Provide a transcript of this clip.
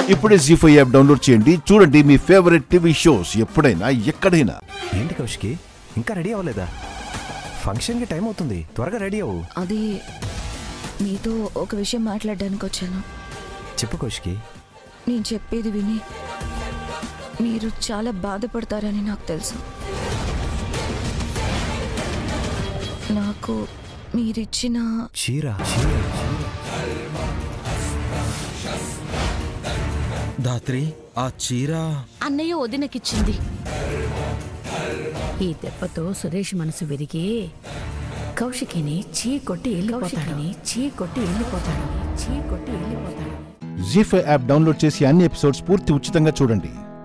ఇప్పుడే G five app download చేయండి చూడండి మీ ఫేవరెట్ టీవీ షోస్ ఎప్పుడైనా ఎక్కడైనా ఏంటి కౌశికి ఇంకా రెడీ అవ్వలేదా ఫంక్షన్కి టైం అవుతుంది త్వరగా రెడీ అవ్వు అది మీతో ఒక విషయం మాట్లాడడానికి వచ్చాను చెప్పు కౌశికి నేను చెప్పేది విని మీరు చాలా బాధపడతారని నాకు తెలుసు నాకు మీరిచ్చిన చీర చీర దాత్రి ఆ చీర అన్నయ్య వదినకిచ్చింది ఈ దెబ్బతో సురేష్ మనసు విరిగి కౌశికిని చీ కొట్టి వెళ్ళిపోతాడని చీ కొట్టి వెళ్ళిపోతాడు చీ కొట్టి వెళ్ళిపోతాడు జీ ఫైవ్ యాప్ డౌన్లోడ్ చేసి అన్ని ఎపిసోడ్స్ పూర్తి ఉచితంగా చూడండి